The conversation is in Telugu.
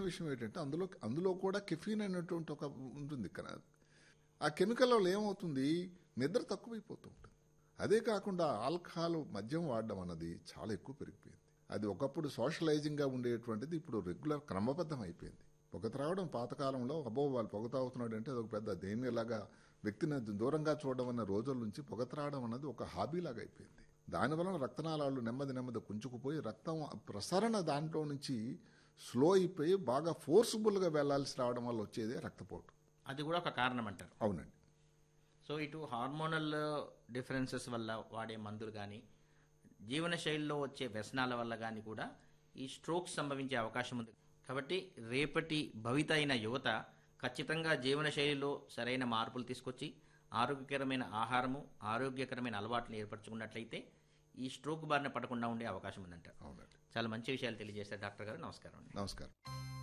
విషయం ఏంటంటే అందులో అందులో కూడా కెఫీన్ అనేటువంటి ఒక ఉంటుంది ఇక్కడ ఆ కెమికల్ వల్ల ఏమవుతుంది నిద్ర తక్కువైపోతూ ఉంటుంది అదే కాకుండా ఆల్కహాల్ మద్యం వాడడం అన్నది చాలా ఎక్కువ పెరిగిపోయింది అది ఒకప్పుడు సోషలైజింగ్గా ఉండేటువంటిది ఇప్పుడు రెగ్యులర్ క్రమబద్ధం అయిపోయింది పొగ త్రాగడం పాతకాలంలో అబ్బో వాళ్ళు పొగ తాగుతున్నాడు అంటే అదొక పెద్ద దేనిలాగా వ్యక్తిని దూరంగా చూడడం అన్న రోజుల నుంచి పొగ త్రాగడం అన్నది ఒక హాబీలాగా అయిపోయింది దానివలన రక్తనాళాలు నెమ్మది నెమ్మది కుంచుకుపోయి రక్తం ప్రసరణ దాంట్లో నుంచి స్లో అయిపోయి బాగా ఫోర్స్ఫుల్గా వెళ్లాల్సి రావడం వల్ల వచ్చేదే రక్తపోటు అది కూడా ఒక కారణం అంటారు అవునండి సో ఇటు హార్మోనల్ డిఫరెన్సెస్ వల్ల వాడే మందులు కానీ జీవనశైలిలో వచ్చే వ్యసనాల వల్ల కానీ కూడా ఈ స్ట్రోక్స్ సంభవించే అవకాశం ఉంది కాబట్టి రేపటి భవిత అయిన యువత ఖచ్చితంగా జీవనశైలిలో సరైన మార్పులు తీసుకొచ్చి ఆరోగ్యకరమైన ఆహారము ఆరోగ్యకరమైన అలవాట్లు ఏర్పరచుకున్నట్లయితే ఈ స్ట్రోక్ బారిన పడకుండా ఉండే అవకాశం ఉందంటారు అవునండి చాలా మంచి విషయాలు తెలియజేశారు డాక్టర్ గారు నమస్కారం అండి నమస్కారం